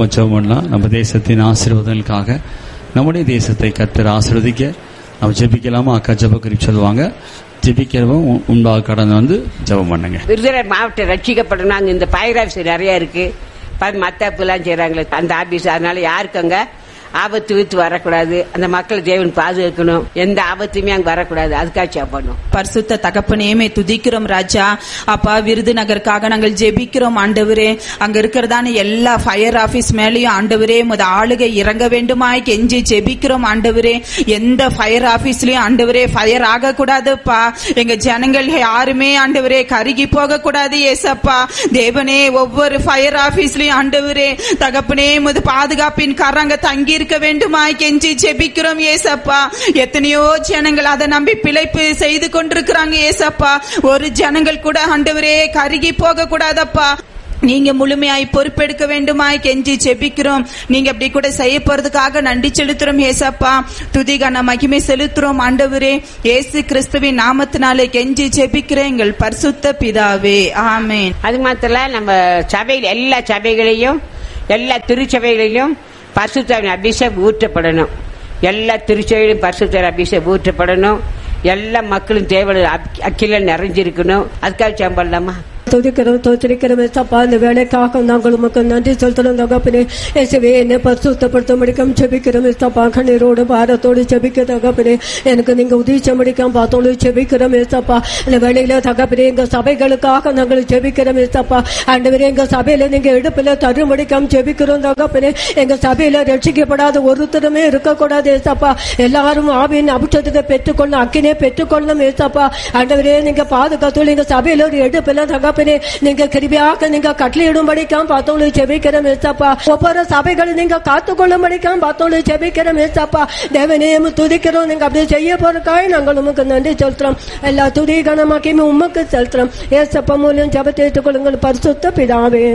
நம்ம ஜெபம் பண்ணலாம் நம்ம தேசத்தின் ஆசீர்வாதங்களுக்காக நம்முடைய தேசத்தை கத்தர் ஆசீர்வதிக்க நம்ம ஜெபிக்கலாமா அக்கா ஜெபக்கறி சொல்லுவாங்க ஜெபிக்கிறவங்க உன்- முன்பாக கடந்து வந்து ஜெபம் பண்ணுங்க விருதுநகர் மாவட்டம் ரட்சிக்கப்படணும் அங்க இந்த பயிர் ஆஃபீஸ் நிறைய இருக்கு மத்தாப்புலாம் செய்யறாங்களே அந்த ஆபீஸ் அதனால யாருக்கு அங்க ஆபத்து வித்து வரக்கூடாது அந்த மக்களை தேவன் பாதுகாக்கணும் எந்த ஆபத்துமே அங்க வரக்கூடாது அதுக்காக சாப்பிடணும் பரிசுத்த தகப்பனேமே துதிக்கிறோம் ராஜா அப்பா விருதுநகருக்காக நாங்கள் ஜெபிக்கிறோம் ஆண்டவரே அங்க இருக்கிறதான எல்லா ஃபயர் ஆபீஸ் மேலயும் ஆண்டவரே முத ஆளுகை இறங்க வேண்டுமாய் கெஞ்சி ஜெபிக்கிறோம் ஆண்டவரே எந்த ஃபயர் ஆபீஸ்லயும் ஆண்டவரே ஃபயர் ஆக கூடாதுப்பா எங்க ஜனங்கள் யாருமே ஆண்டவரே கருகி போக கூடாது ஏசப்பா தேவனே ஒவ்வொரு ஃபயர் ஆபீஸ்லயும் ஆண்டவரே தகப்பனே முது பாதுகாப்பின் கரங்க தங்கி இருக்க வேண்டுமாய் கெஞ்சி ஜெபிக்கிறோம் ஏசப்பா எத்தனையோ ஜனங்கள் அதை நம்பி பிழைப்பு செய்து கொண்டிருக்கிறாங்க ஏசப்பா ஒரு ஜனங்கள் கூட ஆண்டவரே கருகி போக கூடாதப்பா நீங்க முழுமையாய் பொறுப்பெடுக்க வேண்டுமாய் கெஞ்சி ஜெபிக்கிறோம் நீங்க அப்படி கூட செய்ய போறதுக்காக நன்றி செலுத்துறோம் ஏசப்பா துதிகான மகிமை செலுத்துறோம் ஆண்டவரே இயேசு கிறிஸ்துவின் நாமத்தினாலே கெஞ்சி ஜெபிக்கிறேன் எங்கள் பரிசுத்த பிதாவே ஆமென் அது மாத்திர நம்ம சபையில் எல்லா சபைகளையும் எல்லா திருச்சபைகளிலும் பரிசுத்தவன் அபிஷேகம் ஊற்றப்படணும் எல்லா திருச்சபையிலும் பரிசுத்தர் அபிஷேகம் ஊற்றப்படணும் எல்லா மக்களும் தேவை அக்கில நிறைஞ்சிருக்கணும் அதுக்காக சம்பளமா துதிக்கிறோம் தோத்திரிக்கிறோம் ஏசப்பா இந்த வேலைக்காக நாங்கள் உமக்கு நன்றி செலுத்துறோம் தகப்பனே இயேசுவே என்னை பரிசுத்தப்படுத்த முடிக்கும் ஜெபிக்கிறோம் ஏசப்பா கண்ணீரோடு பாரத்தோடு ஜெபிக்க தகப்பனே எனக்கு நீங்க உதவிச்ச முடிக்கும் பார்த்தோடு ஜெபிக்கிறோம் ஏசப்பா இந்த வேலையில தகப்பனே எங்க சபைகளுக்காக நாங்கள் ஜெபிக்கிறோம் ஏசப்பா ஆண்டவரே எங்க சபையில நீங்க இடுப்புல தருமடிக்கம் ஜெபிக்கிறோம் தகப்பனே எங்க சபையில ரட்சிக்கப்படாத ஒருத்தருமே இருக்கக்கூடாது ஏசப்பா எல்லாரும் ஆவியின் அபிஷேகத்தை பெற்றுக்கொள்ள அக்கினே பெற்றுக்கொள்ளணும் ஏசப்பா ஆண்டவரே நீங்க பாதுகாத்து எங்க சபையில ஒரு எடுப்பில தகப்பனே நீங்க கிருபியாக நீங்க கட்டளையிடும்படிக்காம் பார்த்தோம் ஜெபிக்கிறோம் ஏசப்பா ஒவ்வொரு சபைகளை நீங்க காத்துக்கொள்ளும்படிக்காம் பார்த்தோம் ஜெபிக்கிறோம் ஏசப்பா தேவனையும் துதிக்கிறோம் நீங்க அப்படி செய்ய போறதுக்காக நாங்கள் உமக்கு நன்றி செலுத்துறோம் எல்லா துதி கனமாக்கியும் உமக்கு செலுத்துறோம் ஏசப்பா மூலம் ஜெபத்தை ஏற்றுக்கொள்ளுங்கள் பரிசுத்த பிதாவே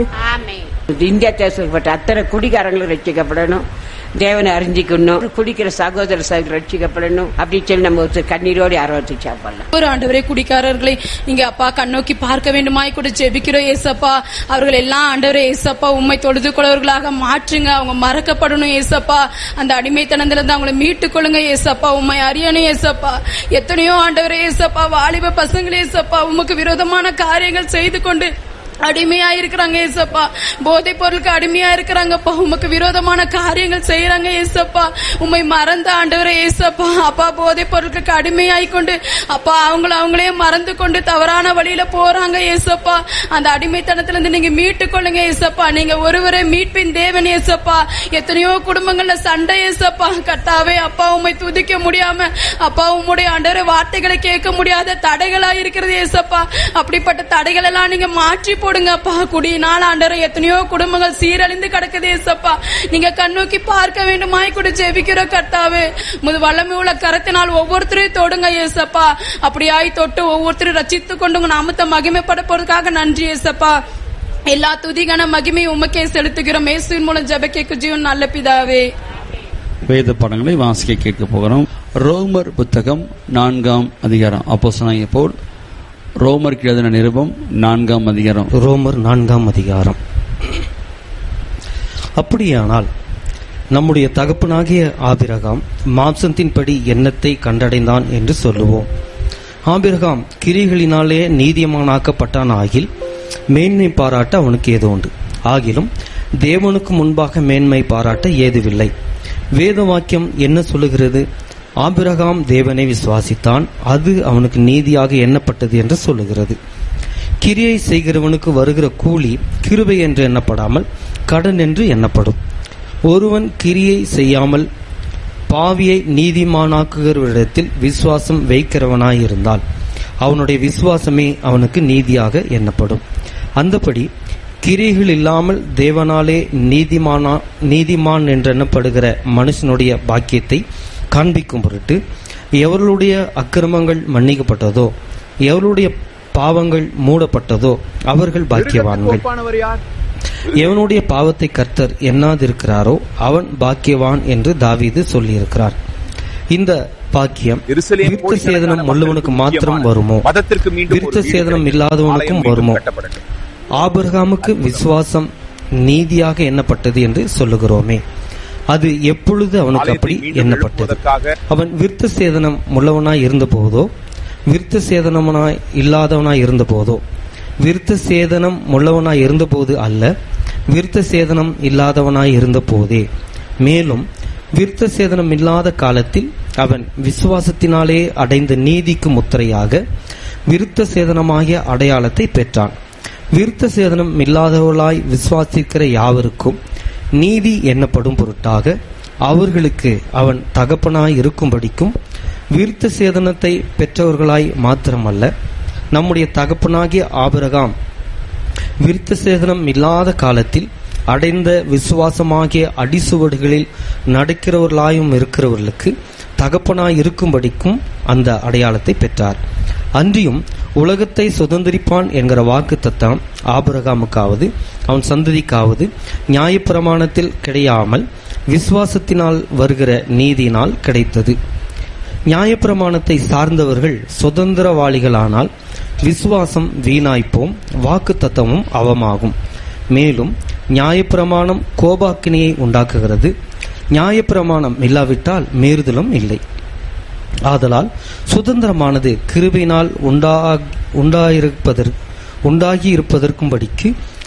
இந்தியா தேசப்பட்ட அத்தனை குடிகாரங்களும் ரட்சிக்கப்படணும் தேவனை அறிஞ்சிக்கணும் குடிக்கிற சகோதர சகோதரர் ரட்சிக்கப்படணும் அப்படின்னு சொல்லி நம்ம ஒரு கண்ணீரோடு ஆர்வத்தை சாப்பிடலாம் ஒரு ஆண்டவரே குடிக்காரர்களை நீங்க அப்பா கண்ணோக்கி பார்க்க வேண்டுமாய் கூட ஜெபிக்கிறோம் ஏசப்பா அவர்கள் எல்லாம் ஆண்டவரே ஏசப்பா உண்மை தொழுது கொள்வர்களாக மாற்றுங்க அவங்க மறக்கப்படணும் ஏசப்பா அந்த அடிமைத்தனத்துல இருந்து அவங்களை மீட்டுக் கொள்ளுங்க ஏசப்பா உண்மை அறியணும் ஏசப்பா எத்தனையோ ஆண்டவரே ஏசப்பா வாலிப பசங்களே ஏசப்பா உமக்கு விரோதமான காரியங்கள் செய்து கொண்டு அடிமையா இருக்கிறாங்க ஏசப்பா போதைப் பொருளுக்கு அடிமையா இருக்கிறாங்கப்பா உமக்கு விரோதமான காரியங்கள் செய்யறாங்க ஏசப்பா உம்மை மறந்த ஆண்டவரே ஏசப்பா அப்பா போதைப் பொருளுக்கு அடிமையாய் கொண்டு அப்பா அவங்கள அவங்களே மறந்து கொண்டு தவறான வழியில போறாங்க ஏசப்பா அந்த அடிமைத்தனத்துல இருந்து நீங்க மீட்டுக் கொள்ளுங்க ஏசப்பா நீங்க ஒருவரே மீட்பின் தேவன் ஏசப்பா எத்தனையோ குடும்பங்கள்ல சண்டை ஏசப்பா கர்த்தாவே அப்பா உம்மை துதிக்க முடியாம அப்பா உம்முடைய ஆண்டவரே வார்த்தைகளை கேட்க முடியாத தடைகளா இருக்கிறது ஏசப்பா அப்படிப்பட்ட தடைகள் எல்லாம் நீங்க மாற்றி போடுங்கப்பா குடியினால் ஆண்டவரே எத்தனையோ குடும்பங்கள் சீரழிந்து கிடக்குது ஏசப்பா நீங்க கண்ணோக்கி பார்க்க வேண்டுமாய் கூட ஜெபிக்கிற கர்த்தாவே முது வல்லமை உள்ள கரத்தினால் ஒவ்வொருத்தரையும் தொடுங்க ஏசப்பா அப்படியாய் தொட்டு ஒவ்வொருத்தரும் ரச்சித்து கொண்டு உங்க நாமத்தை மகிமைப்பட போறதுக்காக நன்றி ஏசப்பா எல்லா துதிகான மகிமை உமக்கே செலுத்துகிறோம் இயேசுவின் மூலம் ஜெபக்கேக்கு ஜீவன் நல்ல பிதாவே வேத பாடங்களை வாசிக்க கேட்க போகிறோம் ரோமர் புத்தகம் நான்காம் அதிகாரம் அப்போஸ்தலனாகிய பவுல் ரோமருக்கு எழுதின நிருபம் நான்காம் அதிகாரம் ரோமர் நான்காம் அதிகாரம் அப்படியானால் நம்முடைய தகப்பனாகிய ஆபிரகாம் மாம்சத்தின்படி எண்ணத்தை கண்டடைந்தான் என்று சொல்லுவோம் ஆபிரகாம் கிரிகளினாலே நீதிமானாக்கப்பட்டான் ஆகில் மேன்மை பாராட்ட அவனுக்கு ஏது உண்டு ஆகிலும் தேவனுக்கு முன்பாக மேன்மை பாராட்ட ஏதுவில்லை வேத வாக்கியம் என்ன சொல்லுகிறது ஆபிரகாம் தேவனை விசுவாசித்தான் அது அவனுக்கு நீதியாக எண்ணப்பட்டது என்று சொல்லுகிறது கிரியை செய்கிறவனுக்கு வருகிற கூலி கிருபை என்று எண்ணப்படாமல் கடன் என்று எண்ணப்படும் ஒருவன் கிரியை செய்யாமல் பாவியை நீதிமானாக்குகிறவரிடத்தில் விசுவாசம் வைக்கிறவனாயிருந்தால் அவனுடைய விசுவாசமே அவனுக்கு நீதியாக எண்ணப்படும் அந்தபடி கிரிகள் இல்லாமல் தேவனாலே நீதிமானா நீதிமான் என்றெண்ணப்படுகிற மனுஷனுடைய பாக்கியத்தை காண்பிக்கும் பொருட்டு எவர்களுடைய அக்கிரமங்கள் மன்னிக்கப்பட்டதோ எவருடைய பாவங்கள் மூடப்பட்டதோ அவர்கள் பாக்கியவான்கள் ஒப்பானவர் யார் எவனுடைய பாவத்தை கர்த்தர் எண்ணாதிருக்கிறாரோ அவன் பாக்கியவான் என்று தாவீது சொல்லியிருக்கிறார் இந்த பாக்கியம் எருசலேம் விருத்த சேதனம் உள்ளவனுக்கு மாத்திரம் வருமோ மதத்திற்கு மீண்டும் ஒரு விருத்த வீடு சேதனம் கட்டி, இல்லாதவனுக்கும் ஆலயம் மீண்டும் வருமோ கட்டப்படட்டும். ஆபிரகாமுக்கு விசுவாசம் நீதியாக எண்ணப்பட்டது என்று சொல்லுகிறோமே அது எப்பொழுது அவனுக்கு அப்படி ஆலயத்தை மீண்டும் எண்ணப்பட்டது எழுப்புவதற்காக அவன் விருத்த சேதனம் உள்ளவனாய் இருந்தபோதோ விருத்த சேதனமனாய் இல்லாதவனாய் இருந்தபோதோ விருத்த சேதனம் உள்ளவனாய் இருந்தபோது அல்ல விருத்த சேதனம் இல்லாதவனாய் இருந்தபோதே மேலும் விருத்த சேதனம் இல்லாத காலத்தில் அவன் விசுவாசத்தினாலே அடைந்த நீதிக்கு முத்திரையாக விருத்த சேதனமாகிய அடையாளத்தை பெற்றான் விருத்த சேதனம் இல்லாதவர்களாய் விசுவாசிக்கிற யாவருக்கும் நீதி எண்ணப்படும் பொருட்டாக அவர்களுக்கு அவன் தகப்பனாய் இருக்கும்படிக்கும் விருத்த சேதனத்தை பெற்றவர்களாய் மாத்திரமல்ல நம்முடைய தகப்பனாகிய ஆபிரகாம் விருத்த சேதனம் இல்லாத காலத்தில் அடைந்த விசுவாசமாகிய அடிசுவடுகளில் நடக்கிறவர்களாயும் இருக்கிறவர்களுக்கு தகப்பனாய் இருக்கும்படிக்கும் அந்த அடையாளத்தை பெற்றார் அன்றியும் உலகத்தை சுதந்திரிப்பான் என்கிற வாக்கு தத்தம் ஆபிரகாமுக்காவது அவன் சந்ததிக்காவது நியாயப்பிரமாணத்தில் கிடையாமல் விசுவாசத்தினால் வருகிற நீதியினால் கிடைத்தது நியாயப்பிரமாணத்தை சார்ந்தவர்கள் சுதந்திரவாளிகளானால் விசுவாசம் வீணாய்ப்போம் வாக்கு தத்தமும் அவமாகும் மேலும் நியாயப்பிரமாணம் கோபாக்கினியை உண்டாக்குகிறது நியாயப்பிரமாணம் இல்லாவிட்டால் மீறுதலும் இல்லை ஆதலால் சுதந்திரமானது கிருபையினால் உண்டா உண்டாயிருப்பதற்கு உண்டாகி இருப்பதற்கும்படிக்கு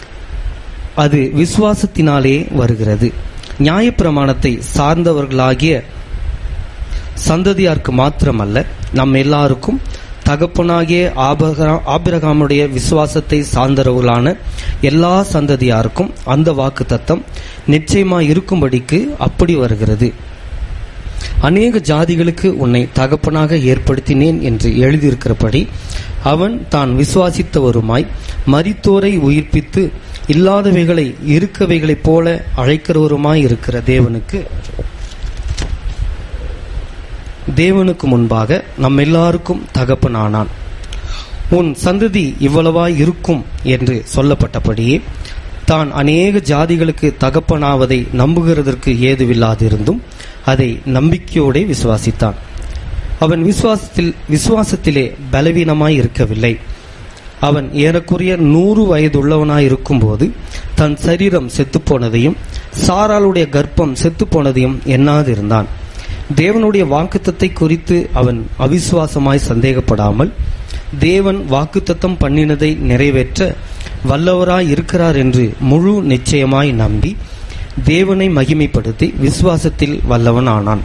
அது விசுவாசத்தினாலே வருகிறது நியாயப்பிரமாணத்தை சார்ந்தவர்களாகிய சந்ததியாருக்கு மாத்திரமல்ல நம் எல்லாருக்கும் தகப்பனாகிய ஆபகா- ஆபிரகாமுடைய விசுவாசத்தை சார்ந்தவர்களான எல்லா சந்ததியாருக்கும் அந்த வாக்கு தத்தம் நிச்சயமாய் இருக்கும்படிக்கு அப்படி வருகிறது அநேக ஜாதிகளுக்கு உன்னை தகப்பனாக ஏற்படுத்தினேன் என்று எழுதியிருக்கிறபடி அவன் தான் விசுவாசித்தவருமாய் மரித்தோரை உயிர்ப்பித்து இல்லாதவைகளை இருக்கவைகளைப் போல அழைக்கிறவருமாய் இருக்கிற தேவனுக்கு தேவனுக்கு முன்பாக நம் எல்லாருக்கும் தகப்பனானான் உன் சந்ததி இவ்வளவாய் இருக்கும் என்று சொல்லப்பட்டபடியே தான் அநேக ஜாதிகளுக்கு தகப்பனாவதை நம்புகிறதற்கு ஏதுவில்லாதிருந்தும் அதை நம்பிக்கையோടെ விசுவாசித்தான் அவன் விசுவாசத்தில் விசுவாசத்திலே பலவீனமாய் இருக்கவில்லை அவன் ஏறக்குறைய நூறு வயதுள்ளவனாய் இருக்கும்போது தன் சரீரம் செத்துப்போனதையும் சாராளுடைய கர்ப்பம் செத்துப்போனதையும் எண்ணாதிருந்தான் தேவனுடைய வாக்குத்தத்தை குறித்து அவன் அவிசுவாசமாய் சந்தேகப்படாமல் தேவன் வாக்குத்தத்தம் பண்ணினதை நிறைவேற்ற வல்லவராய் இருக்கிறார் என்று முழு நிச்சயமாய் நம்பி தேவனை மகிமைப்படுத்தி விசுவாசத்தில் வல்லவன் ஆனான்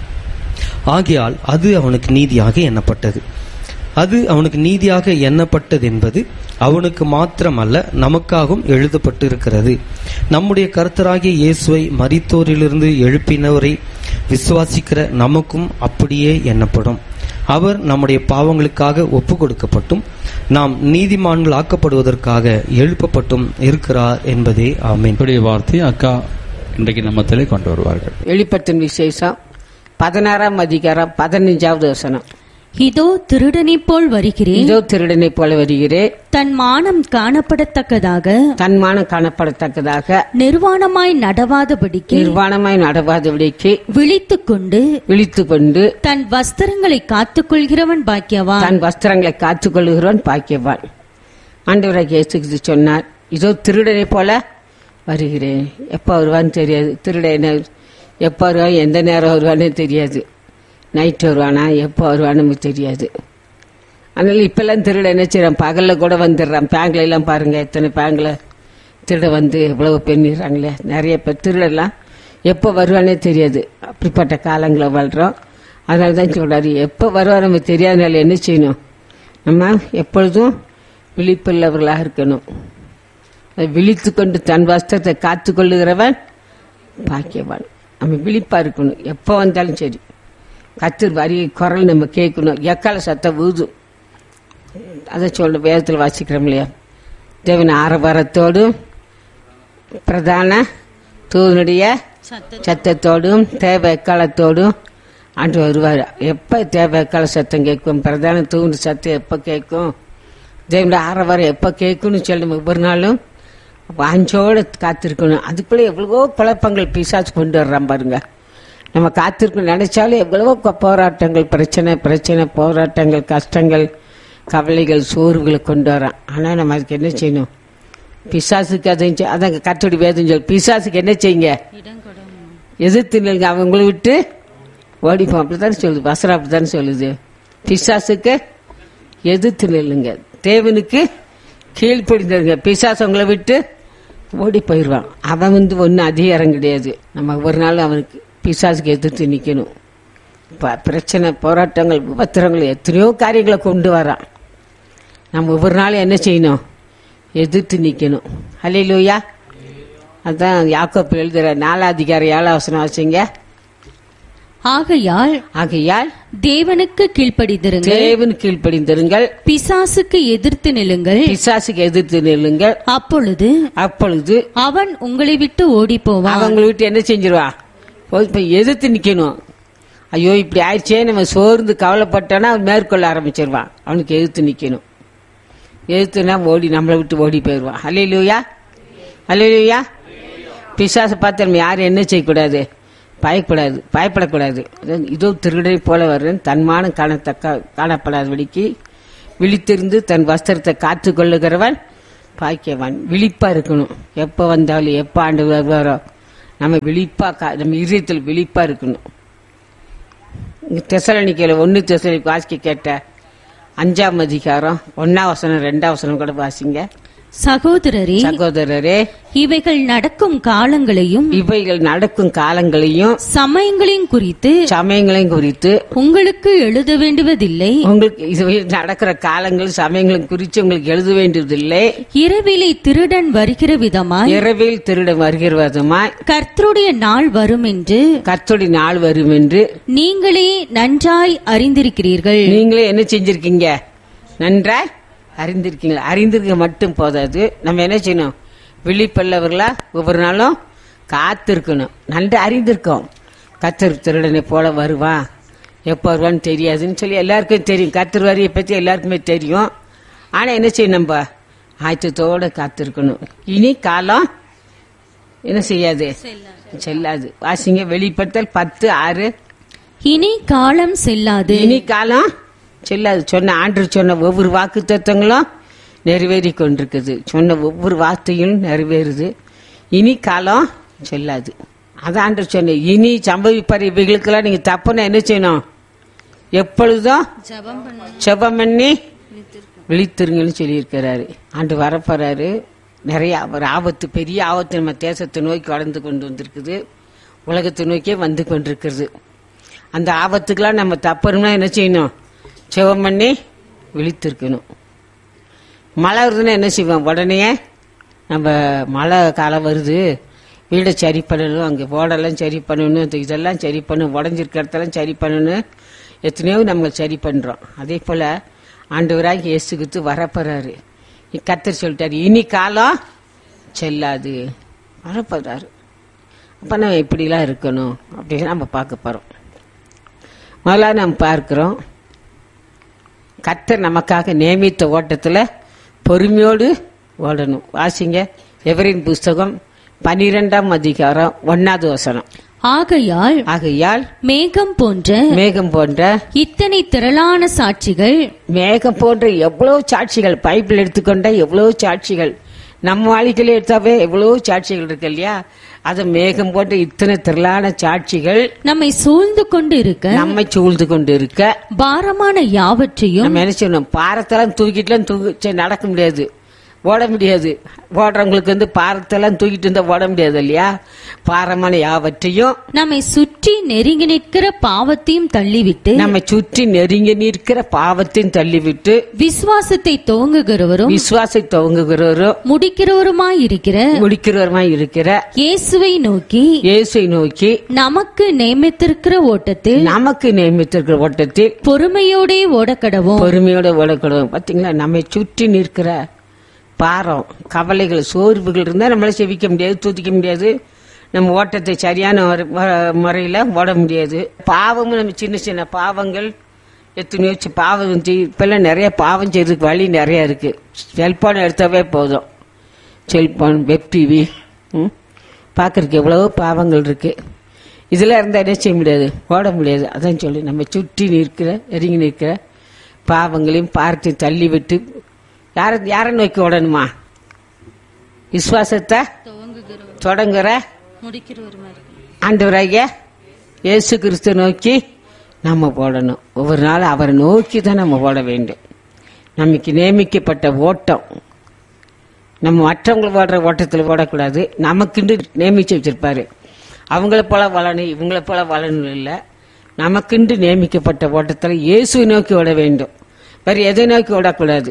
ஆகையால் அது அவனுக்கு நீதியாக எண்ணப்பட்டது அது அவனுக்கு நீதியாக எண்ணப்பட்டது என்பது அவனுக்கு மாத்திரமல்ல நமக்காகவும் எழுதப்பட்டிருக்கிறது நம்முடைய கர்த்தராகிய இயேசுவை மரித்தோரிலிருந்து எழுப்பினவரை விசுவாசிக்கிற நமக்கும் அப்படியே எண்ணப்படும் அவர் நம்முடைய பாவங்களுக்காக ஒப்பு கொடுக்கப்பட்டும் நாம் நீதிமான்களாக்கப்படுவதற்காக எழுப்பப்பட்டும் இருக்கிறார் என்பதே ஆமென் இப்படிய வார்த்தை அக்கா இன்றைக்கு நம்மத்திலே கொண்டு வருவார்கள் வெளிப்படுத்தின் விசேஷம் பதினாறாம் அதிகாரம் பதினஞ்சாவது வசனம் இதோ திருடனைப் போல் வருகிறேன் இதோ திருடனை போல வருகிறேன் தன் மானம் காணப்படத்தக்கதாக தன்மானம் காணப்படத்தக்கதாக நிர்வாணமாய் நடவாதபடிக்கு நிர்வாணமாய் நடவாதபடிக்கு விழித்துக் கொண்டு விழித்து கொண்டு தன் வஸ்திரங்களை காத்துக் கொள்கிறவன் பாக்கியவான் தன் வஸ்திரங்களை காத்துக் கொள்ளுகிறவன் பாக்கியவான் ஆண்டவராக இயேசு கிறிஸ்து சொன்னார் இதோ திருடனை போல வருகிறேன் எப்போ வருவான்னு தெரியாது திருடனை எப்போ வருவான் எந்த நேரம் வருவான்னு தெரியாது நைட்டு வருவானா எப்போ வருவான்னு நமக்கு தெரியாது அதனால இப்பெல்லாம் திருட என்ன செய்யறான் பகலில் கூட வந்துடுறான் பேங்க்ல எல்லாம் பாருங்க எத்தனை பேங்க்ல திருட வந்து எவ்வளவு பண்ணிடுறாங்களே நிறைய பேர் திருடெல்லாம் எப்போ வருவானே தெரியாது அப்படிப்பட்ட காலங்களை வாழ்கிறோம் அதனால தான் சொல்றாரு எப்போ வருவா நமக்கு தெரியாதனால என்ன செய்யணும் நம்ம எப்பொழுதும் விழிப்புள்ளவர்களாக இருக்கணும் அதை விழித்து கொண்டு தன் வஸ்திரத்தை காத்து கொள்ளுகிறவன் பாக்கியவான் நம்ம விழிப்பா இருக்கணும் எப்போ வந்தாலும் சரி கத்தர் வரி குரல் நம்ம கேட்கணும் எக்கால சத்தம் ஊதும் அதை சொல்ல வேதத்தில் வாசிக்கிறோம் இல்லையா தேவன் ஆரவாரத்தோடும் பிரதான தூதனுடைய சத்தத்தோடும் தேவ எக்காலத்தோடும் ஆண்டு வருவார் எப்போ தேவ எக்கால சத்தம் கேட்கும் பிரதான தூண்டு சத்தம் எப்போ கேட்கும் தேவனுடைய ஆரவாரம் எப்போ கேட்கும்னு சொல்லி ஒவ்வொரு நாளும் வாஞ்சோடு காத்திருக்கணும் அதுக்குள்ளே எவ்வளவோ குழப்பங்கள் பிசாசு கொண்டு வர்றான் பாருங்க நம்ம காத்திருக்கணும் நினைச்சாலும் எவ்வளவோ கொ- போராட்டங்கள் பிரச்சனை பிரச்சனை போராட்டங்கள் கஷ்டங்கள் கவலைகள் சோர்வுகளை கொண்டு வரான் ஆனால் நம்ம அதுக்கு என்ன செய்யணும் பிசாசுக்கு அதை செய்- அதான் கத்தோடி வேதம் சொல் பிசாசுக்கு என்ன செய்யுங்க எதிர்த்து நில்லுங்க அவங்கள விட்டு ஓடிப்போம் அப்படித்தானே சொல்லுது வசனம் அப்படித்தானே சொல்லுது பிசாசுக்கு எதிர்த்து நில்லுங்க தேவனுக்கு கீழ்ப்படிந்தருங்க பிசாசு உங்களை விட்டு ஓடி போயிடுவான் அவன் வந்து ஒன்றும் அதிகாரம் கிடையாது நம்ம ஒரு நாள் அவனுக்கு பிசாசுக்கு எதிர்த்து நிற்கணும் ப- பிரச்சனை போராட்டங்கள் உபத்திரங்கள் எத்தனையோ காரியங்களை கொண்டு வரான் நம்ம ஒவ்வொரு நாளும் என்ன செய்யணும் எதிர்த்து நிற்கணும் ஹalleluya அதான் யாக்கோப் எழுதுற நாலாதிகாரம் ஏழாம் வசனம் வச்சுங்க ஆகையால் ஆகையால் தேவனுக்கு கீழ்ப்படிந்திருங்கள் தேவன் கீழ்ப்படிந்திருங்கள் பிசாசுக்கு எதிர்த்து நில்லுங்கள் பிசாசுக்கு எதிர்த்து நில்லுங்கள் அப்பொழுது அப்பொழுது அவன் உங்களை விட்டு ஓடி போவான் அவங்களை விட்டு என்ன செஞ்சிருவா போய் இப்ப எதிர்த்து நிக்கணும் ஐயோ இப்படி ஆயிடுச்சே நம்ம சோர்ந்து கவலைப்பட்டோன்னா அவன் மேற்கொள்ள ஆரம்பிச்சிருவான் அவனுக்கு எதிர்த்து நிக்கணும் எதிர்த்துனா ஓடி நம்மளை விட்டு ஓடி போயிடுவான் அலையிலுயா அலையிலுயா பிசாசை பார்த்து நம்ம யாரும் என்ன செய்யக்கூடாது பயப்படாது பயப்படக்கூடாது அதான் இதோ திருடனை போல வர்றேன் தன்மானம் காணத்தக்க காணப்படாதபடிக்கு விழித்திருந்து தன் வஸ்திரத்தை காத்து கொள்ளுகிறவன் பாக்கியவான் விழிப்பா இருக்கணும் எப்ப வந்தாலும் எப்ப ஆண்டு வருவாரோ நம்ம விழிப்பா கா- நம்ம இதயத்தில் விழிப்பா இருக்கணும் இங்க தெசலனிக்கையில ஒன்னு தெசலனிக்கு வாசிக்க கேட்ட அஞ்சாம் அதிகாரம் ஒன்னாம் வசனம் ரெண்டாம் வசனம் கூட வாசிங்க சகோதரரே சகோதரரே இவைகள் நடக்கும் காலங்களையும் இவைகள் நடக்கும் காலங்களையும் சமயங்களையும் குறித்து சமயங்களையும் குறித்து உங்களுக்கு எழுத வேண்டுவதில்லை உங்களுக்கு இது நடக்கிற காலங்கள் சமயங்களும் குறித்து உங்களுக்கு எழுத வேண்டியதில்லை இரவிலே திருடன் வருகிற விதமாய் இரவில் திருட வருகிறவதுமாய் கர்த்தருடைய நாள் வரும் என்று கர்த்தருடைய நாள் வரும் என்று நீங்களே நன்றாய் அறிந்திருக்கிறீர்கள் நீங்களே என்ன செஞ்சிருக்கீங்க நன்றாய் அறிந்திருக்கீங்களா அறிந்திருக்க மட்டும் போதாது நம்ம என்ன செய்யணும் விழிப்பல்லவர்களா ஒவ்வொரு நாளும் காத்திருக்கணும் நன்றி அறிந்திருக்கோம் கத்தர் திருடனை போல வருவான் எப்போ வருவான்னு தெரியாதுன்னு சொல்லி எல்லாருக்கும் தெரியும் கத்தர் வரியை பற்றி எல்லாருக்குமே தெரியும் ஆனா என்ன செய்யணும் நம்ம ஆயத்தத்தோட காத்திருக்கணும் இனி காலம் என்ன செய்யாது செல்லாது வாசிங்க வெளிப்படுத்தல் பத்து ஆறு இனி காலம் செல்லாது இனி காலம் செல்லாது சொன்ன ஆண்டு சொன்ன ஒவ்வொரு வாக்கு தத்துவங்களும் நிறைவேறி கொண்டிருக்குது சொன்ன ஒவ்வொரு வார்த்தையும் நிறைவேறுது இனி காலம் செல்லாது அதான் ஆண்டு சொன்ன இனி சம்பவிப்பார் இவைகளுக்கெல்லாம் நீங்க தப்புன்னா என்ன செய்யணும் எப்பொழுதும் செபம் பண்ணி விழித்திருங்கன்னு சொல்லியிருக்கிறாரு ஆண்டு வரப்போறாரு நிறைய ஒரு ஆபத்து பெரிய ஆபத்து நம்ம தேசத்தை நோக்கி வளர்ந்து கொண்டு வந்திருக்குது உலகத்தை நோக்கியே வந்து கொண்டிருக்கிறது அந்த ஆபத்துக்கெல்லாம் நம்ம தப்பணும்னா என்ன செய்யணும் செவம் பண்ணி விழித்திருக்கணும் மழை வருதுன்னா என்ன செய்வோம் உடனே நம்ம மழை காலம் வருது வீடை சரி பண்ணணும் அங்கே ஓடெல்லாம் சரி பண்ணணும் இந்த இதெல்லாம் சரி பண்ணணும் உடஞ்சிருக்க இடத்தெல்லாம் சரி பண்ணணும் எத்தனையோ நம்ம சரி பண்ணுறோம் அதே போல் ஆண்டவராக இயேசுகிட்டு வரப்போறாரு கத்தர் சொல்லிட்டாரு இனி காலம் செல்லாது வரப்போறாரு அப்போ நம்ம இப்படிலாம் இருக்கணும் அப்படின்னு நம்ம பார்க்க போகிறோம் முதல்ல நம்ம பார்க்கிறோம் கர்த்தர் நமக்காக நியமித்த ஓட்டத்துல பொறுமையோடு ஓடணும் வாசிங்க எவரின் புஸ்தகம் பனிரெண்டாம் அதிகாரம் ஒன்னாவது வசனம் ஆகையால் ஆகையால் மேகம் போன்ற மேகம் போன்ற இத்தனை திரளான சாட்சிகள் மேகம் போன்ற எவ்வளவு சாட்சிகள் பைபிள் எடுத்துக்கொண்டா எவ்வளவு சாட்சிகள் நம்ம வாழ்க்கையில எடுத்தாவே எவ்வளவு சாட்சிகள் இருக்கு இல்லையா அது மேகம் போன்ற இத்தனை திரளான சாட்சிகள் நம்மை சூழ்ந்து கொண்டு இருக்க நம்மை சூழ்ந்து கொண்டு இருக்க பாரமான யாவற்றையும் நம்ம என்ன செய்யணும் பாரத்தெல்லாம் தூக்கிட்டுலாம் தூக்கி சரி, நடக்க முடியாது ஓட முடியாது ஓடுறவங்களுக்கு வந்து பாரத்தெல்லாம் தூக்கிட்டு இருந்தா ஓட முடியாது இல்லையா பாரமான யாவற்றையும் நம்மை சுற்றி நெருங்கி நிற்கிற பாவத்தையும் தள்ளிவிட்டு நம்ம சுற்றி நெருங்கி நிற்கிற பாவத்தையும் தள்ளிவிட்டு விசுவாசத்தை துவங்குகிறவரும் விசுவாசை துவங்குகிறவரும் முடிக்கிறவருமாயிருக்கிற முடிக்கிறவருமாய் இருக்கிற இயேசுவை நோக்கி இயேசுவை நோக்கி நமக்கு நியமித்திருக்கிற ஓட்டத்தில் நமக்கு நியமித்திருக்கிற ஓட்டத்தில் பொறுமையோடே ஓடக்கடவோம் பொறுமையோட ஓடக்கூடாது பாத்தீங்களா நம்மை சுற்றி நிற்கிற பாரம் கவலைகள் சோர்வுகள் இருந்தா நம்மளால செவிக்க முடியாது தூத்திக்க முடியாது நம்ம ஓட்டத்தை சரியான முறை- முறை- முறையில ஓட முடியாது பாவமும் நம்ம சின்ன சின்ன பாவங்கள் எத்தனையோ சி- பாவம் செய்- இப்பெல்லாம் நிறைய பாவம் செய்யறதுக்கு வழி நிறைய இருக்கு செல்போன் எடுத்தாவே போதும் செல்போன் வெப் டிவி பார்க்கறதுக்கு எவ்வளவோ பாவங்கள் இருக்கு இதெல்லாம் இருந்தால் என்ன செய்ய முடியாது ஓட முடியாது அதான் சொல்லி நம்ம சுற்றி நிற்கிற நெருங்கி நிற்கிற பாவங்களையும் பார்த்து தள்ளி விட்டு யாரை யாரை நோக்கி ஓடணுமா விசுவாசத்தை தொடங்குற ஆண்டவராகிய இயேசு கிறிஸ்து நோக்கி நம்ம போடணும் ஒவ்வொரு நாள் அவரை நோக்கி தான் நம்ம போட வேண்டும் நமக்கு நியமிக்கப்பட்ட ஓட்டம் நம்ம மற்றவங்க ஓடுற ஓட்டத்தில் ஓடக்கூடாது நமக்குண்டு நியமிச்சு வச்சிருப்பாரு அவங்கள போல வளரணும் இவங்கள போல வளரணும் இல்லை நமக்குண்டு நியமிக்கப்பட்ட ஓட்டத்தில் இயேசுவை நோக்கி ஓட வேண்டும் வேற எதை நோக்கி ஓடக்கூடாது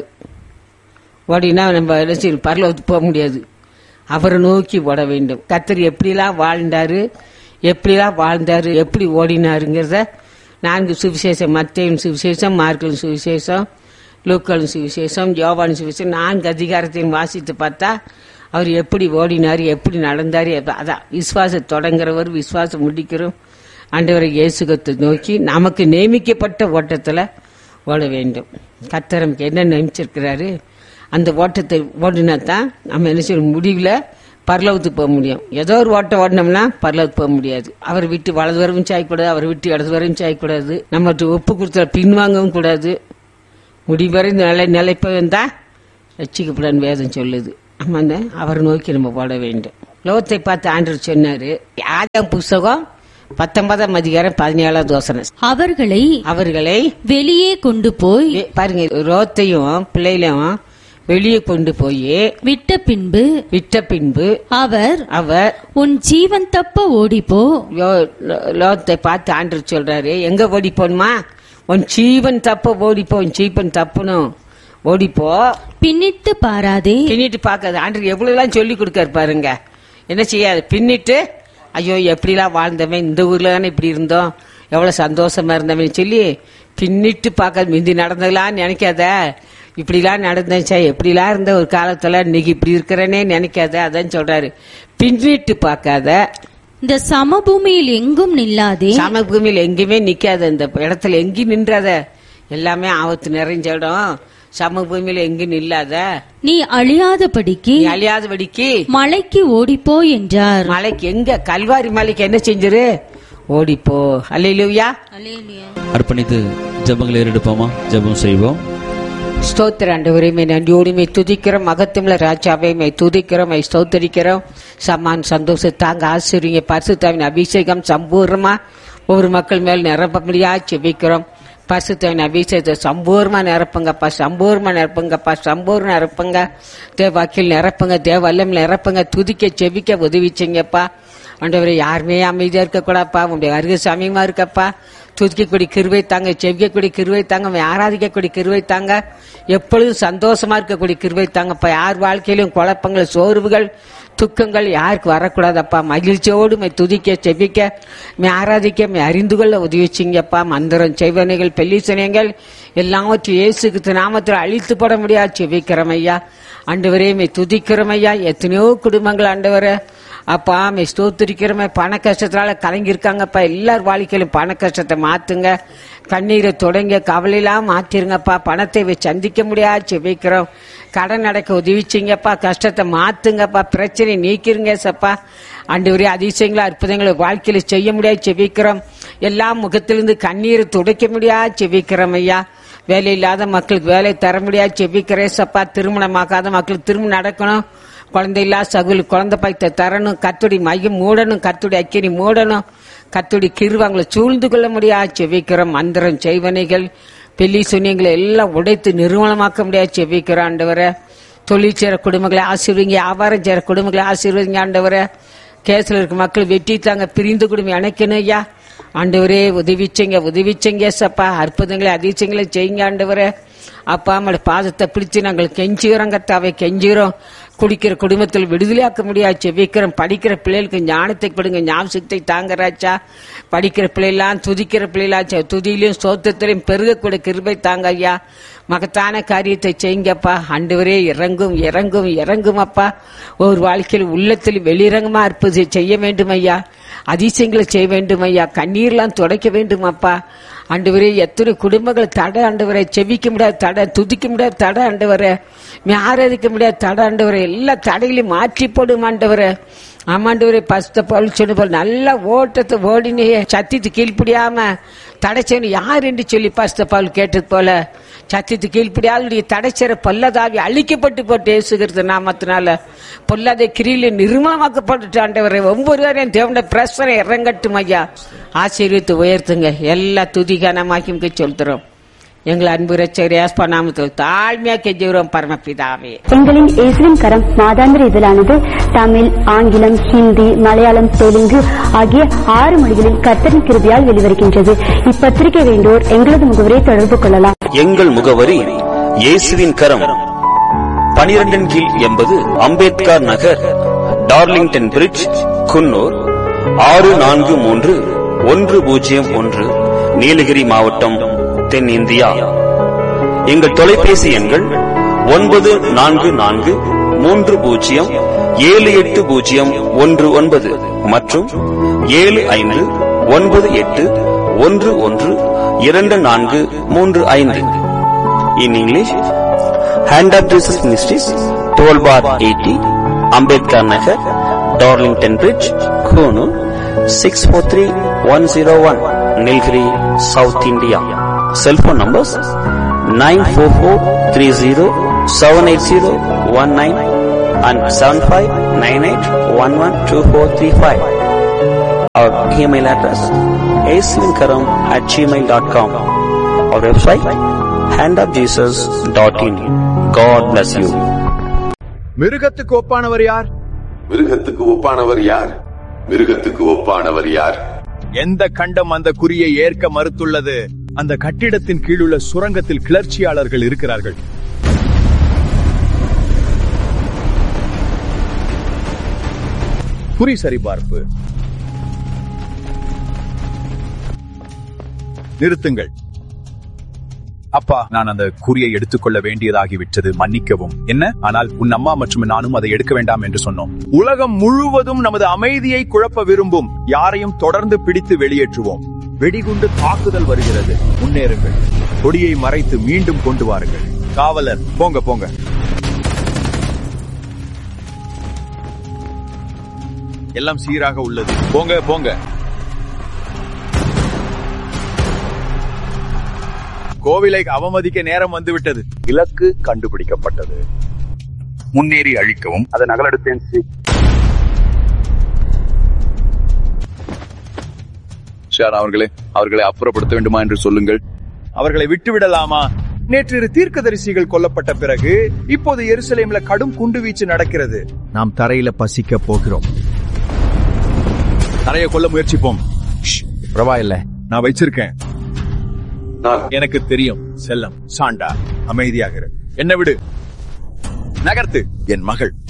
ஓடினா நம்ம என்ன செய்யணும் பரலோகத்துக்கு போக முடியாது அவரை நோக்கி ஓட வேண்டும் கத்தர் எப்படிலாம் வாழ்ந்தாரு எப்படிலாம் வாழ்ந்தாரு எப்படி ஓடினாருங்கிறத நான்கு சுவிசேஷம் மத்தேயின் சுவிசேஷம் மார்க்கலின் சுவிசேஷம் லூக்கலின் சுவிசேஷம் யோவான் சுவிசேஷம் நான்கு அதிகாரத்தையும் வாசித்து பார்த்தா அவர் எப்படி ஓடினார் எப்படி நடந்தார் எப்ப- அதான் விசுவாசம் தொடங்குறவர் விசுவாசம் முடிக்கிறோம் ஆண்டவரை இயேசுகத்தை நோக்கி நமக்கு நியமிக்கப்பட்ட ஓட்டத்துல ஓட வேண்டும் கர்த்தர் நமக்கு என்ன நியமிச்சிருக்கிறாரு அந்த ஓட்டத்தை ஓடினா தான் நம்ம என்ன செய்யணும் முடிவில் பரலவத்துக்கு போக முடியும் ஏதோ ஒரு ஓட்டம் ஓடினோம்னா பரலவத்துக்கு போக முடியாது அவர் விட்டு வலது வரவும் சாயக்கூடாது அவர் விட்டு இடது வரவும் சாயக்கூடாது நம்ம ஒப்பு கொடுத்த பின்வாங்கவும் கூடாது முடிவரை நிலை நிலைப்பவன் தான் ரட்சிக்கப்படான்னு வேதம் சொல்லுது நம்ம அந்த அவரை நோக்கி நம்ம போட வேண்டும் லோகத்தை பார்த்து ஆண்டவர் சொன்னாரு ஆதாம் புஸ்தகம் பத்தொன்பதாம் அதிகாரம் பதினேழாவது யோசனை அவர்களை அவர்களை வெளியே கொண்டு போய் வெ- பாருங்க ரோத்தையும் பிள்ளைகளையும் வெளியே கொண்டு போய் விட்ட பின்பு விட்ட பின்பு அவர் அவர் உன் ஜீவன் தப்ப ஓடிப்போ யோ- லோ- லோகத்தை பார்த்து ஆண்டவர் சொல்றாரு எங்க ஓடி போகணுமா உன் ஜீவன் தப்ப ஓடிப்போ உன் ஜீவன் தப்புனும் ஓடிப்போ பின்னிட்டு பாராதே பின்னிட்டு பார்க்காது ஆண்டவர் எவ்வளவு எல்லாம் சொல்லி கொடுக்காரு பாருங்க என்ன செய்யாது பின்னிட்டு ஐயோ எப்படிலாம் வாழ்ந்தவன் இந்த ஊர்ல தானே இப்படி இருந்தோம் எவ்வளவு சந்தோஷமா இருந்தவன் சொல்லி பின்னிட்டு பார்க்காது மிந்தி நடந்ததெல்லாம் நினைக்காத இப்படிலாம் நடந்துச்சா எப்படிலாம் இருந்த ஒரு காலத்துல இன்னைக்கு இப்படி இருக்கிறேனே நினைக்காத அதான் சொல்றாரு பின்னிட்டு பார்க்காத இந்த சமபூமியில் எங்கும் நில்லாதே சமபூமியில் எங்கேயுமே நிக்காத இந்த இடத்துல எங்கேயும் நின்றாத எல்லாமே ஆபத்து நிறைஞ்ச இடம் சமபூமியில எங்கேயும் நில்லாத நீ அழியாதபடிக்கு நீ அழியாதபடிக்கு மலைக்கு ஓடிப்போ என்றார் மலைக்கு எங்க கல்வாரி மலைக்கு என்ன செஞ்சிரு ஓடிப்போ அல்லையிலுயா அர்ப்பணித்து ஜெபங்களை ஏறெடுப்போமா ஜெபம் செய்வோம் ஸ்தோத்திர ஆண்டவரே மே நன்றியோடு மே துதிக்கிறோம் மகத்துவல ராஜாவை மே துதிக்கிறோம் மே ஸ்தோத்தரிக்கிறோம் சமான் சந்தோஷத்தாங்க ஆசிரியங்க பரிசுத்தாவின் அபிஷேகம் சம்பூர்ணமா ஒவ்வொரு மக்கள் மேல் நிரப்படியா செபிக்கிறோம் பரிசுத்தாவின் அபிஷேகத்தை சம்பூர்ணமா நிரப்புங்கப்பா சம்பூர்ணமா நிரப்புங்கப்பா சம்பூர்ண நிரப்புங்க தேவாக்கில் நிரப்புங்க தேவ வல்லம் நிரப்புங்க துதிக்க செபிக்க உதவிச்சிங்கப்பா ஆண்டவரே யாருமே அமைதியா இருக்கக்கூடாப்பா உங்களுடைய அருக சமயமா இருக்கப்பா துதிக்கக்கூடிய கிருவை தாங்க செவிக்கக்கூடிய கிருவை தாங்க உம்மை ஆராதிக்கக்கூடிய கிருவை தாங்க எப்பொழுதும் சந்தோஷமா இருக்கக்கூடிய கிருவை தாங்கப்பா யார் வாழ்க்கையிலும் குழப்பங்கள் சோர்வுகள் துக்கங்கள் யாருக்கு வரக்கூடாதப்பா மகிழ்ச்சியோடு மை துதிக்க செபிக்க மை ஆராதிக்க மை அறிந்து கொள்ள உதவி செய்யுங்கப்பா மந்திரம் செய்வனைகள் பெல்லிசனைகள் எல்லாவற்றையும் இயேசுக்கு நாமத்தில் அழித்து போட முடியாது செபிக்கிறோம் ஐயா ஆண்டவரே மை துதிக்கிறோம் ஐயா எத்தனையோ குடும்பங்கள் ஆண்டவரே அப்பா மே ஸ்தோத்திரிக்கிறமே பண கஷ்டத்தினால கலங்கியிருக்காங்கப்பா எல்லார் வாழ்க்கையிலும் பண கஷ்டத்தை மாத்துங்க கண்ணீரை தொடங்க கவலையெல்லாம் மாத்திருங்கப்பா பணத்தை வச்சு சந்திக்க முடியாது செபிக்கிறோம் கடன் அடைக்க உதவிச்சிங்கப்பா கஷ்டத்தை மாத்துங்கப்பா பிரச்சனை நீக்கிருங்க சப்பா ஆண்டவரே அதிசயங்களை அற்புதங்களை வாழ்க்கையில செய்ய முடியாது செபிக்கிறோம் எல்லா முகத்திலிருந்து கண்ணீரை துடைக்க முடியாது செபிக்கிறோம் ஐயா வேலை இல்லாத மக்களுக்கு வேலை தர முடியாது செபிக்கிறேன் சப்பா திருமணமாக்காத மக்களுக்கு திருமணம் நடக்கணும் குழந்தை இல்லா சகுல் குழந்தை பாய்த்த தரணும் கத்துடி மையம் மூடணும் கத்துடி அக்கினி மூடணும் கத்துடி கிருவாங்களை சூழ்ந்து கொள்ள முடியாது செவிக்கிறோம் மந்திரம் செய்வனைகள் பெல்லி சுனியங்களை எல்லாம் உடைத்து நிறுவனமாக்க முடியாது செவிக்கிறோம் ஆண்டவரை தொழில் செய்கிற குடும்பங்களை ஆசீர்வதிங்க வியாபாரம் செய்கிற குடும்பங்களை ஆசீர்வதிங்க ஆண்டவரை கேஸ்ல இருக்க மக்கள் வெட்டிட்டாங்க பிரிந்து குடும்பம் இணைக்கணும் ஐயா ஆண்டவரே உதவிச்சங்க உதவிச்சங்க சப்பா அற்புதங்களை அதிசயங்களை செய்யுங்க ஆண்டவரே அப்பா அம்மாவோட பாதத்தை பிடிச்சு நாங்கள் கெஞ்சுகிறோம் கத்தாவை கெஞ்சுகிறோம் குடிக்கிற குடும்பத்தில் விடுதலையாக்க முடியாது செவிக்கிறோம் படிக்கிற பிள்ளைகளுக்கு ஞானத்தை கொடுங்க ஞாபகத்தை தாங்கராச்சா படிக்கிற பிள்ளைலாம் துதிக்கிற பிள்ளைலாச்சா துதியிலையும் சோத்தத்திலையும் பெருகக்கூடிய கிருபை தாங்க ஐயா மகத்தான காரியத்தை செய்யுங்கப்பா ஆண்டவரே இறங்கும் இறங்கும் இறங்கும் அப்பா ஒரு வாழ்க்கையில் உள்ளத்தில் வெளியிறங்கமா இருப்பது செய்ய வேண்டும் ஐயா அதிசயங்களை செய்ய வேண்டும் ஐயா கண்ணீர்லாம் துடைக்க வேண்டும் அப்பா ஆண்டவரே எத்தனை குடும்பங்கள் தடை ஆண்டவரை செவிக்க முடியாத தடை துதிக்க முடியாத தடை ஆண்டவரை ஆராதிக்க முடியாத தடை ஆண்டவரை எல்லா தடைகளையும் மாற்றி போடும் ஆண்டவரை ஆமாண்டவரே பஸ்த போல் சொன்ன போல் நல்ல ஓட்டத்தை ஓடினையே சத்தியத்து கீழ்ப்படியாம தடைச்சவன் யார் என்று சொல்லி பஸ்த பால் கேட்டது போல சத்தியத்து கீழ்ப்படியாளுடைய தடைச்சர பொல்லதாவி அழிக்கப்பட்டு போட்டு ஏசுகிறது நாமத்தினால பொல்லாத கிரியில நிர்மலமாக்கப்பட்டு ஆண்டவரை ஒவ்வொருவரையும் தேவனுடைய பிரசனை இறங்கட்டும் ஐயா ஆசீர்வித்து உயர்த்துங்க எல்லா துதிகானமாக்கி சொல்கிறோம் எங்கள் அன்பு ரச்சர் ஏஸ்பா நாமத்தில் தாழ்மையா கெஞ்சுகிறோம் பரமபிதாவே எங்களின் இயேசுவின் கரம் மாதாந்திர இதழானது தமிழ் ஆங்கிலம் ஹிந்தி மலையாளம் தெலுங்கு ஆகிய ஆறு மொழிகளில் கர்த்தரின் கிருபியால் வெளிவருகின்றது இப்பத்திரிகை வேண்டோர் எங்களது முகவரை தொடர்பு கொள்ளலாம் எங்கள் முகவரி இயேசுவின் கரம் பனிரெண்டின் கீழ் எண்பது அம்பேத்கர் நகர் டார்லிங்டன் பிரிட்ஜ் குன்னூர் ஆறு நான்கு மூன்று ஒன்று பூஜ்ஜியம் ஒன்று நீலகிரி மாவட்டம் தென்னிந்தியா எங்கள் தொலைபேசி எண்கள் ஒன்பது நான்கு நான்கு மூன்று பூஜ்ஜியம் ஏழு எட்டு பூஜ்ஜியம் ஒன்று ஒன்பது மற்றும் ஏழு ஐந்து ஒன்பது எட்டு ஒன்று ஒன்று இரண்டு நான்கு மூன்று ஐந்து in English hand of Jesus ministries twelve bar eighty Ambedkar Nagar Darlington bridge Coonoor six four three one zero one Nilgiri south India cellphone numbers nine four four three zero seven eight zero one nine and seven five nine eight one one two four three five our email address ஏசுவின்கரம் at Gmail dot com our website hand of Jesus dot in God bless you மிருகத்துக்கு ஒப்பானவர் யார் மிருகத்துக்கு ஒப்பானவர் யார் மிருகத்துக்கு ஒப்பானவர் யார் எந்த கண்டம் அந்த குறியை ஏற்க மறுத்துள்ளது அந்த கட்டிடத்தின் கீழுள்ள சுரங்கத்தில் கிளர்ச்சியாளர்கள் இருக்கிறார்கள் குறி சரிபார்ப்பு நிறுத்துங்கள் அப்பா நான் அந்த குறியை எடுத்துக்கொள்ள வேண்டியதாகிவிட்டது மன்னிக்கவும் என்ன ஆனால் உன் அம்மா மற்றும் நானும் அதை எடுக்க வேண்டாம் என்று சொன்னோம் உலகம் முழுவதும் நமது அமைதியை குழப்ப விரும்பும் யாரையும் தொடர்ந்து பிடித்து வெளியேற்றுவோம் வெடிகுண்டு தாக்குதல் வருகிறது முன்னேறுங்கள் கொடியை மறைத்து மீண்டும் கொண்டு வாருங்கள் காவலர் போங்க போங்க எல்லாம் சீராக உள்ளது போங்க போங்க கோவிலை அவமதிக்க நேரம் வந்துவிட்டது இலக்கு கண்டுபிடிக்கப்பட்டது முன்னேறி அழிக்கவும் அதை நகலெடுத்தேன் ஷார் அவர்களே அவர்களை அப்புறப்படுத்த வேண்டுமா என்று சொல்லுங்கள் அவர்களை விட்டுவிடலாமா நேற்று தீர்க்கதரிசிகள் கொல்லப்பட்ட பிறகு இப்போது எருசலேம்ல கடும் குண்டுவீச்சு நடக்கிறது நாம் தரையில பசிக்க போகிறோம் தரையை கொல்ல முயற்சிப்போம் பரவாயில்ல நான் வச்சிருக்கேன் எனக்கு தெரியும் செல்லம் சாண்டா அமைதியாக இரு. என்ன விடு நகர்த்து என் மகள்